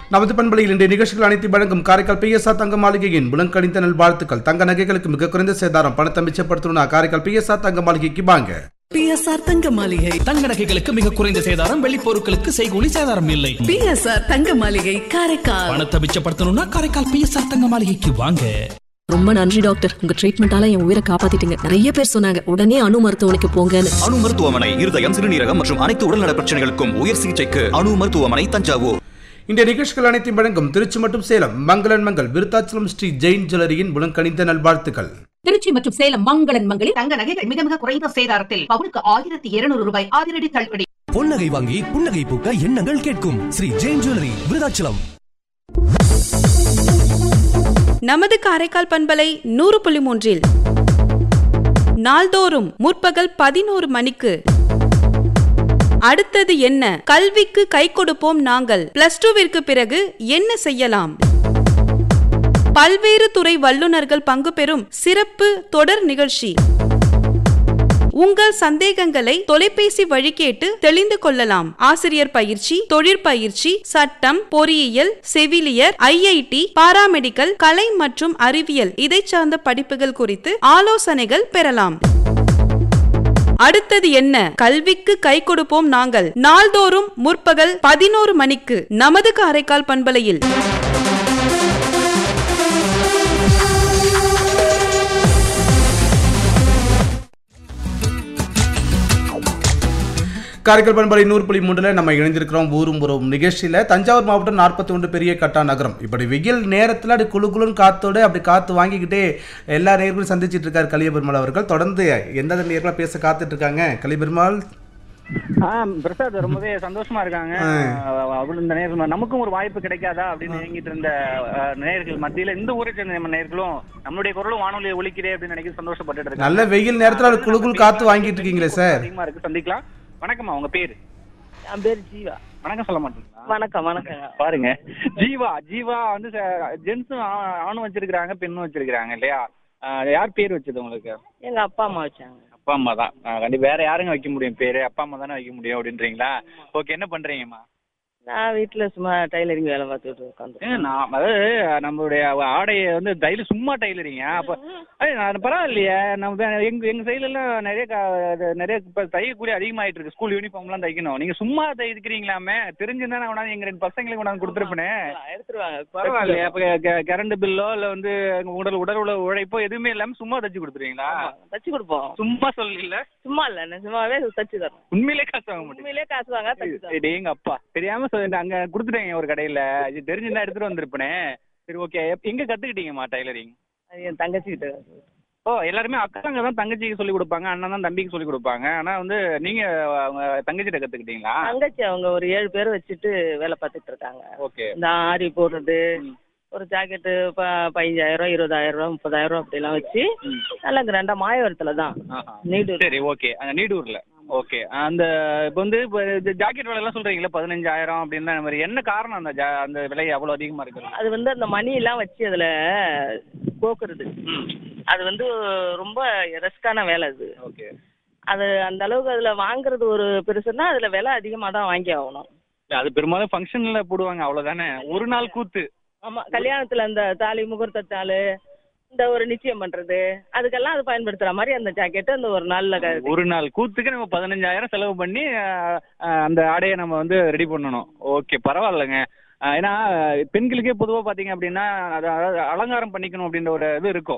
நமது பண்பலையில் இன்றைய நிகழ்ச்சிகள் அனைத்து வழங்கும் காரைக்கால் பிஎஸ்ஆர் தங்க மாளிகையின் புலங்கணிந்த நல் வாழ்த்துக்கள் தங்க நகைகளுக்கு மிக குறைந்த சேதாரம் பணத்தை மிச்சப்படுத்தணும்னா காரைக்கால் பிஎஸ்ஆர் தங்க மாளிகைக்கு வாங்க பிஎஸ்ஆர் தங்க மாளிகை தங்க நகைகளுக்கு மிக குறைந்த சேதாரம் வெள்ளி பொருட்களுக்கு செய்கூலி சேதாரம் இல்லை பிஎஸ்ஆர் தங்க மாளிகை காரைக்கால் பணத்தை மிச்சப்படுத்தணும்னா காரைக்கால் பிஎஸ்ஆர் தங்க மாளிகைக்கு வாங்க ரொம்ப நன்றி டாக்டர் உங்க ட்ரீட்மெண்டால என் உயிரை காப்பாத்திட்டீங்க நிறைய பேர் சொன்னாங்க உடனே அணு மருத்துவமனைக்கு போங்கன்னு அணு மருத்துவமனை இருதயம் சிறுநீரகம் மற்றும் அனைத்து உடல்நல பிரச்சனைகளுக்கும் உயர் சிகிச்சைக்கு அணு மருத்துவமனை தஞ்சாவூர் இன்றைய நிகழ்ச்சிகள் அனைத்தையும் வழங்கும் திருச்சி மற்றும் சேலம் மங்களன் மங்கள் விருத்தாச்சலம் ஸ்ரீ ஜெயின் ஜுவல்லரியின் புலங்கணிந்த நல்வாழ்த்துக்கள் திருச்சி மற்றும் சேலம் மங்களன் மங்களில் தங்க நகைகள் மிக மிக குறைந்த சேதாரத்தில் பவுனுக்கு ஆயிரத்தி இருநூறு ரூபாய் அதிரடி தள்ளுபடி பொன்னகை வாங்கி புன்னகை பூக்க எண்ணங்கள் கேட்கும் ஸ்ரீ ஜெயின் ஜுவல்லரி விருதாச்சலம் நமது காரைக்கால் பண்பலை நூறு புள்ளி மூன்றில் நாள்தோறும் முற்பகல் பதினோரு மணிக்கு அடுத்தது என்ன கல்விக்கு கை கொடுப்போம் நாங்கள் பிளஸ் டூவிற்கு பிறகு என்ன செய்யலாம் பல்வேறு துறை வல்லுநர்கள் பங்கு பெறும் சிறப்பு தொடர் நிகழ்ச்சி உங்கள் சந்தேகங்களை தொலைபேசி வழி கேட்டு தெளிந்து கொள்ளலாம் ஆசிரியர் பயிற்சி தொழிற்பயிற்சி சட்டம் பொறியியல் செவிலியர் ஐஐடி பாராமெடிக்கல் கலை மற்றும் அறிவியல் இதை சார்ந்த படிப்புகள் குறித்து ஆலோசனைகள் பெறலாம் அடுத்தது என்ன கல்விக்கு கை கொடுப்போம் நாங்கள் நாள்தோறும் முற்பகல் பதினோரு மணிக்கு நமது காரைக்கால் பண்பலையில் காரைக்கால் பண்பலை நூறு புள்ளி மூன்றில் நம்ம இணைந்திருக்கிறோம் ஊரும் உறவும் நிகழ்ச்சியில் தஞ்சாவூர் மாவட்டம் நாற்பத்தி ஒன்று பெரிய கட்டா நகரம் இப்படி வெயில் நேரத்தில் அப்படி குளு குளுன்னு காத்தோடு அப்படி காற்று வாங்கிக்கிட்டே எல்லா நேர்களும் சந்திச்சிட்டு இருக்கார் கலியபெருமாள் அவர்கள் தொடர்ந்து எந்தெந்த நேர்களாக பேச காத்துட்டு இருக்காங்க கலியபெருமாள் ஆ பிரசாத் ரொம்பவே சந்தோஷமா இருக்காங்க அவ்வளவு இந்த நேரம் நமக்கும் ஒரு வாய்ப்பு கிடைக்காதா அப்படின்னு இயங்கிட்டு இருந்த அஹ், நேயர்கள் மத்தியில இந்த ஊரை சேர்ந்த நம்ம நேயர்களும் நம்மளுடைய குரலும் வானொலியை ஒலிக்கிறே அப்படின்னு நினைக்க சந்தோஷப்பட்டுட்டு இருக்காங்க நல்ல வெயில் நேரத்தில் அப்படி குளு குளு காற்று வாங்கிட்டு இருக்கீங்களே சார் அதிகமா இருக்கு சந்திக்கலாம் வணக்கம்மா உங்க பேரு என் பேர் ஜீவா வணக்கம் சொல்ல மாட்டீங்களா வணக்கம் வணக்கம் பாருங்க ஜீவா ஜீவா வந்து ஜென்ஸும் ஆணும் வச்சிருக்காங்க பெண்ணும் வச்சிருக்காங்க இல்லையா ஆஹ் யார் பேர் வச்சது உங்களுக்கு எங்க அப்பா அம்மா வச்சாங்க அப்பா அம்மா தான் ஆஹ் கண்டிப்பா வேற யாருங்க வைக்க முடியும் பேரு அப்பா அம்மா தானே வைக்க முடியும் அப்படின்றீங்களா ஓகே என்ன பண்றீங்கம்மா நான் வீட்டுல சும்மா டைலரிங் வேலை பார்த்துட்டு உட்காந்து ஏங்க, நான் அதாவது நம்மளுடைய ஆடையை வந்து தைல சும்மா டைலரிங்க அப்ப ஏய், நான் பரவாயில்லையே நம்ம வே- எங்க எங்க சைடுல எல்லாம் நிறைய க- அது நிறைய இப்ப தையக்கூலி அதிகமாயிட்டு இருக்கு ஸ்கூல் யூனிஃபார்ம் எல்லாம் தைக்கணும் நீங்க சும்மா தைக்கிறீங்களாமே தெரிஞ்சிருந்தா நான் கொண்டாந்து எங்க ரெண்டு பசங்களுக்கு கொண்டாந்து கொடுத்துருப்பேனே எடுத்துருவாங்க பரவாயில்லையே அப்ப கரண்ட் பில்லோ இல்ல வந்து உடல் உடல் உழ உழைப்போ எதுவுமே இல்லாம சும்மா தைச்சு கொடுத்துருவீங்களா தச்சு கொடுப்போம் சும்மா சொல்லல சும்மா இல்ல நான் சும்மாவே தச்சு தரோம் உண்மையிலே காசு வாங்க மாட்டேன் உண்மையிலே காசு வாங்க தச்சு தரோம் எங்க அப்பா தெரியாம சொல்லிட்டு அங்க கொடுத்துட்டேங்க ஒரு கடையில இது தெரிஞ்சிருந்தா எடுத்துட்டு வந்திருப்பேனே சரி ஓகே எங்க கத்துக்கிட்டீங்கம்மா டைலரிங் அது என் தங்கச்சி கிட்ட ஓ எல்லாருமே அக்காங்க தான் தங்கச்சிக்கு சொல்லி கொடுப்பாங்க அண்ணன் தான் தம்பிக்கு சொல்லி கொடுப்பாங்க ஆனா வந்து நீங்க அவங்க தங்கச்சிட்ட கத்துக்கிட்டீங்களா தங்கச்சி அவங்க ஒரு ஏழு பேர் வச்சுட்டு வேலை பார்த்துட்டு இருக்காங்க ஓகே இந்த ஆரி போடுறது ஒரு ஜாக்கெட்டு பதினஞ்சாயிரம் இருபதாயிரம் ரூபா முப்பதாயிரம் ரூபா அப்படிலாம் வச்சு நல்லா கிராண்டா மாயவரத்துல தான் நீடூர் சரி ஓகே அங்க நீடூர்ல ஓகே அந்த இப்போ வந்து இப்போ இந்த ஜாக்கெட் விலை எல்லாம் சொல்றீங்களா பதினஞ்சாயிரம் அப்படின்னு அந்த மாதிரி என்ன காரணம் அந்த ஜா- அந்த விலை அவ்வளவு அதிகமா இருக்கு அது வந்து அந்த மணி எல்லாம் வச்சு அதுல கோக்குறது அது வந்து ரொம்ப ரெஸ்கான வேலை அது ஓகே அது அந்த அளவுக்கு அதுல வாங்குறது ஒரு பெருசுன்னா அதுல விலை அதிகமா தான் வாங்கி ஆகணும் அது பெரும்பாலும் ஃபங்க்ஷன்ல போடுவாங்க அவ்வளவுதானே ஒரு நாள் கூத்து ஆமா கல்யாணத்துல அந்த தாலி முகூர்த்த தாலு இந்த ஒரு நிச்சயம் பண்றது அதுக்கெல்லாம் அது பயன்படுத்துற மாதிரி அந்த ஜாக்கெட் அந்த ஒரு நாள்ல க- ஒரு நாள் கூத்துக்கு நம்ம பதினஞ்சாயிரம் செலவு பண்ணி அஹ், அஹ், அந்த ஆடையை நம்ம வந்து ரெடி பண்ணணும் ஓகே பரவாயில்லைங்க அஹ், ஏன்னா பெண்களுக்கே பொதுவாக பார்த்தீங்க அப்படின்னா அது அதாவது அலங்காரம் பண்ணிக்கணும் அப்படின்ற ஒரு இது இருக்கும்